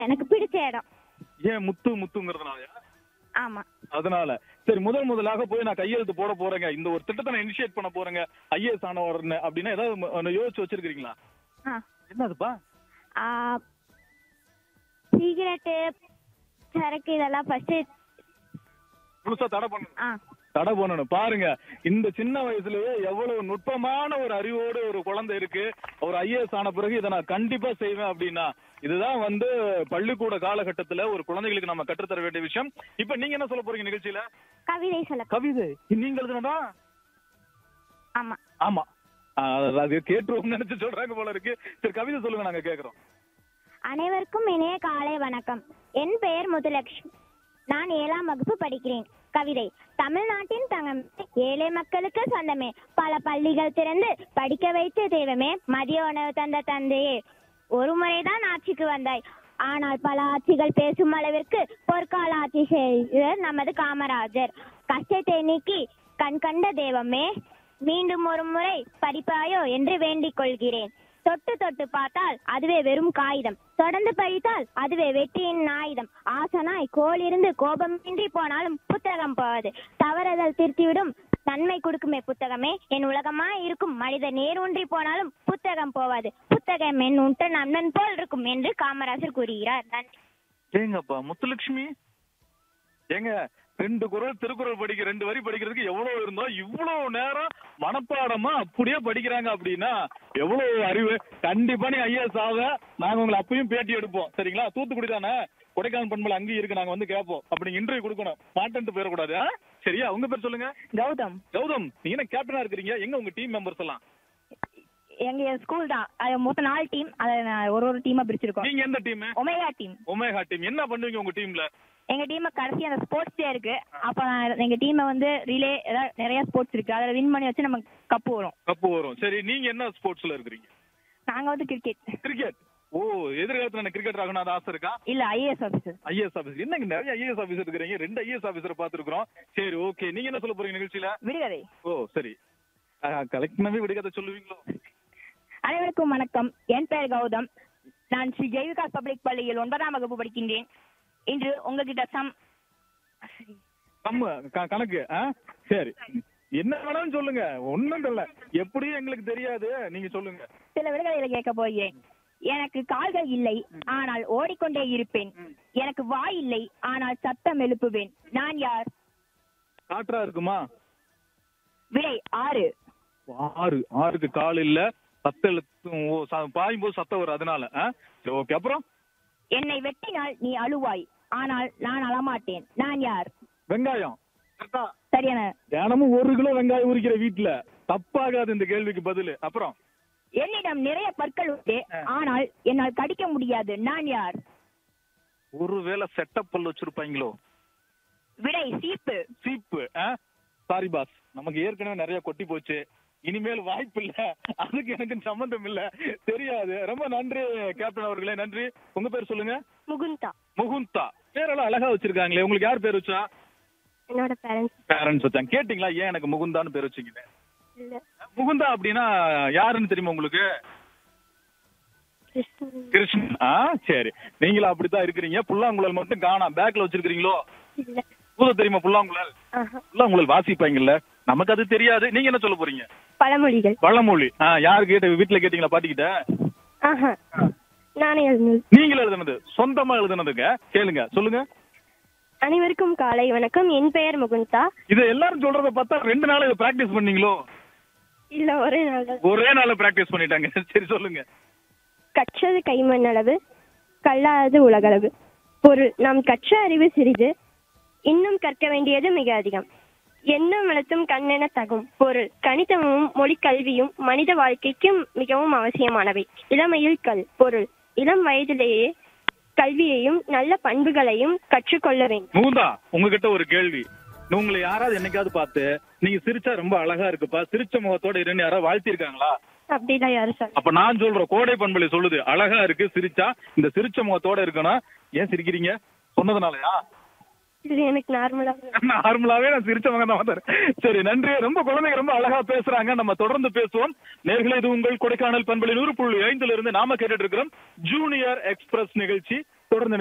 எனக்கு பிடிச்ச இடம் ஏன் முத்து முத்துங்கிறதுனாலயா ஆமா அதனால சரி முதல் முதலாக போய் நான் கையெழுத்து போட போறேங்க இந்த ஒரு திட்டத்தை நான் இனிஷியேட் பண்ண போறேங்க ஐஏஎஸ் ஆனவர்னு அப்படின்னா ஏதாவது ம- ஒண்ணு யோசிச்சு வச்சிருக்கீங்களா ஆ என்னதுப்பா ஆ, சிகரெட்டு சரக்கு இதெல்லாம் ஃபர்ஸ்ட் முழுசா தடை பண்ணணும் ஆ தடை பண்ணணும் பாருங்க இந்த சின்ன வயசுலயே எவ்வளவு நுட்பமான ஒரு அறிவோடு ஒரு குழந்தை இருக்கு ஒரு ஐஏஎஸ் ஆன பிறகு இதை நான் கண்டிப்பா செய்வேன் அப்படின்னா இதுதான் வந்து பள்ளிக்கூட காலகட்டத்துல ஒரு குழந்தைகளுக்கு நம்ம கற்றுத்தர வேண்டிய விஷயம் இப்ப நீங்க என்ன சொல்ல போறீங்க நிகழ்ச்சியில கவிதை சொல்ல கவிதை நீங்க எழுதுனதா ஆமா ஆமா ஆ, அது கேட்டுருவோம் நினைச்சு சொல்றாங்க போல இருக்கு சரி கவிதை சொல்லுங்க நாங்க கேக்குறோம் அனைவருக்கும் இணைய காலை வணக்கம் என் பெயர் முத்துலட்சுமி நான் ஏழாம் வகுப்பு படிக்கிறேன் கவிதை தமிழ்நாட்டின் தங்கமே ஏழை மக்களுக்கு சொந்தமே பல பள்ளிகள் திறந்து படிக்க வைத்த தெய்வமே மதிய உணவு தந்த தந்தையே ஒரு முறைதான் ஆட்சிக்கு வந்தாய் ஆனால் பல ஆட்சிகள் பேசும் அளவிற்கு பொற்கால ஆட்சி செய்தவர் நமது காமராஜர் கஷ்டத்தை நீக்கி கண் கண்ட தெய்வமே மீண்டும் ஒரு முறை படிப்பாயோ என்று வேண்டிக் கொள்கிறேன் தொட்டு தொட்டு பார்த்தால் அதுவே வெறும் காகிதம் தொடர்ந்து படித்தால் அதுவே வெற்றியின் ஆயுதம் ஆசனாய் கோலிருந்து கோபமின்றி போனாலும் புத்தகம் போவது தவறுதல் திருத்திவிடும் நன்மை கொடுக்குமே புத்தகமே என் உலகமாய் இருக்கும் மனித நேரூன்றி போனாலும் புத்தகம் போவாது புத்தகம் என் உண்ட நண்பன் போல் இருக்கும் என்று காமராஜர் கூறுகிறார் நன்றி ஏங்கப்பா முத்துலட்சுமி ஏங்க ரெண்டு குரல் திருக்குறள் படிக்க ரெண்டு வரி படிக்கிறதுக்கு எவ்வளவு இருந்தோம் இவ்வளவு நேரம் மனப்பாடமா அப்படியே படிக்கிறாங்க அப்படின்னா எவ்வளவு அறிவு கண்டிப்பா நீ ஐஏஎஸ் ஆக நாங்க உங்களை அப்பயும் பேட்டி எடுப்போம் சரிங்களா தூத்துக்குடி தானே கொடைக்கானல் பண்பல அங்கேயும் இருக்கு நாங்க வந்து கேட்போம் அப்படி இன்டர்வியூ கொடுக்கணும் மாட்டன்ட்டு போயிடக்கூடாது ஆ? சரியா உங்க பேர் சொல்லுங்க கௌதம் கௌதம் நீங்க என்ன கேப்டனா இருக்கிறீங்க எங்க உங்க டீம் மெம்பர்ஸ் எல்லாம் எங்க ஸ்கூல் தான் அது மொத்தம் நாலு டீம் அதை நான் ஒரு ஒரு டீமா பிரிச்சிருக்கோம் நீங்க எந்த team omega team omega team என்ன பண்ணுவீங்க உங்க டீம்ல எங்க டீம் கடைசி அந்த ஸ்போர்ட்ஸ் டே இருக்கு அப்ப நான் எங்க டீமை வந்து ரிலே ஏதாவது நிறைய ஸ்போர்ட்ஸ் இருக்கு அதுல வின் பண்ணி வச்சு நம்ம கப்பு வரும் கப்பு வரும் சரி நீங்க என்ன ஸ்போர்ட்ஸ்ல இருக்கிறீங்க நாங்க வந்து கிரிக்கெட் கிரிக்கெட் ஓ எதிர்காலத்துல எனக்கு கிரிக்கெட் ஆகணும் அது ஆசை இருக்கா இல்ல ஐஏஎஸ் ஆபீசர் ஐஏஎஸ் ஆபீசர் என்னங்க நிறைய ஐஏஎஸ் ஆபீசர் இருக்கிறீங்க ரெண்டு ஐஏஎஸ் ஆபீசர் பாத்துருக்கோம் சரி ஓகே நீங்க என்ன சொல்ல போறீங்க நிகழ்ச்சியில விடுகதை ஓ சரி கலெக்டனாவே விடுகதை சொல்லுவீங்களோ அனைவருக்கும் வணக்கம் என் பெயர் கௌதம் நான் ஸ்ரீ ஜெயவிகாஸ் பப்ளிக் பள்ளியில் ஒன்பதாம் வகுப்பு படிக்கின்றேன் இன்று உங்ககிட்ட சம் நம்ம க- கணக்கு ஆ சரி என்ன வேணாலும் சொல்லுங்க ஒண்ணும் இல்ல எப்படியும் எங்களுக்கு தெரியாது நீங்க சொல்லுங்க சில விடுகதைகளை கேட்க போகிறேன் எனக்கு கால்கள் இல்லை ஆனால் ஓடிக்கொண்டே இருப்பேன் எனக்கு வாய் இல்லை ஆனால் சத்தம் எழுப்புவேன் நான் யார் காற்றா இருக்குமா விடை ஆறு ஆறு ஆறுக்கு கால் இல்ல சத்த எழுத்தும் ஓ ச- பாயும் போது சத்தம் வரும் அதனால ஆ? சரி ஓகே அப்புறம் என்னை வெட்டினால் நீ அழுவாய் ஆனால் நான் அழமாட்டேன் நான் யார் வெங்காயம் கரெக்டா சரியான தினமும் ஒரு கிலோ வெங்காயம் உரிக்கிற வீட்டுல தப்பாகாது இந்த கேள்விக்கு பதில் அப்புறம் என்னிடம் நிறைய பற்கள் உண்டு ஆனால் என்னால் கடிக்க முடியாது நான் யார் ஒருவேளை செட்டப் பல் வச்சிருப்பாங்களோ விடை சீப்பு சீப்பு சாரி பாஸ் நமக்கு ஏற்கனவே நிறைய கொட்டி போச்சு இனிமேல் வாய்ப்பு இல்ல அதுக்கு எனக்கு சம்பந்தம் இல்ல தெரியாது ரொம்ப நன்றி கேப்டன் அவர்களே நன்றி உங்க பேர் சொல்லுங்க முகுந்தா முகுந்தா பேரெல்லாம் அழகா வச்சிருக்காங்களே உங்களுக்கு யார் பேர் வச்சா என்னோட பேரண்ட்ஸ் பேரண்ட்ஸ் வச்சாங்க கேட்டீங்களா ஏன் எனக்கு முகுந்தான்னு பேர் வச்சீங்க இல்ல முகுந்தா அப்படின்னா யாருன்னு தெரியுமா உங்களுக்கு கிருஷ்ணன் கிருஷ்ணன் ஆ சரி நீங்களும் அப்படித்தான் இருக்கிறீங்க புல்லாங்குழல் மட்டும் காணாம் பேக்ல வச்சிருக்கீங்களோ இல்ல பூத தெரியுமா புல்லாங்குழல் ஆஹா. புல்லாங்குழல் வாசிப்பாங்கல்ல நமக்கு அது தெரியாது நீங்க என்ன சொல்ல போறீங்க பழமொழிகள் பழமொழி ஆ யாரு கேட்ட வீட்டுல கேட்டீங்களா பாட்டிக்கிட்ட ஆஹா நானே எழுதுனது நீங்களே எழுதுனது சொந்தமா எழுதுனதுங்க கேளுங்க சொல்லுங்க அனைவருக்கும் காலை வணக்கம் என் பெயர் முகுந்தா இதை எல்லாரும் சொல்றத பார்த்தா ரெண்டு நாள் இதை பிராக்டிஸ் பண்ணீங்களோ இல்ல ஒரே நாள் தான். ஒரே நாள்ல பிராக்டிஸ் பண்ணிட்டாங்க சரி சொல்லுங்க கற்றது கைமண் அளவு கல்லாதது உலகளவு பொருள் நாம் கற்ற அறிவு சிறிது இன்னும் கற்க வேண்டியது மிக அதிகம் எண்ணம் வளர்த்தும் கண்ணென தகும் பொருள் கணிதமும் மொழி கல்வியும் மனித வாழ்க்கைக்கு மிகவும் அவசியமானவை இளமையில் கல் பொருள் இளம் வயதிலேயே கல்வியையும் நல்ல பண்புகளையும் கற்றுக்கொள்ள வேண்டும் முகுந்தா உங்ககிட்ட ஒரு கேள்வி உங்களை யாராவது என்னைக்காவது பார்த்து நீங்க சிரிச்சா ரொம்ப அழகா இருக்குப்பா சிரிச்ச முகத்தோட இருன்னு யாராவது வாழ்த்திருக்காங்களா அப்படிதான் யாரும் சொல்ல அப்ப நான் சொல்றேன் கோடை பண்பலை சொல்லுது அழகா இருக்கு சிரிச்சா இந்த சிரிச்ச முகத்தோட இருக்கணும் ஏன் சிரிக்கிறீங்க சொன்னதுனாலயா இது எனக்கு நார்மலா நார்மலாவே நான் சிரிச்ச மகன் தான் வந்தாரு சரி நன்றி ரொம்ப குழந்தைங்க ரொம்ப அழகா பேசுறாங்க நம்ம தொடர்ந்து பேசுவோம் நேர்களே இது உங்கள் கொடைக்கானல் பண்பலை நூறு புள்ளி ஐந்துல இருந்து நாம கேட்டுட்டு இருக்கிறோம் ஜூனியர் எக்ஸ்பிரஸ் நிகழ்ச்சி தொடர்ந்து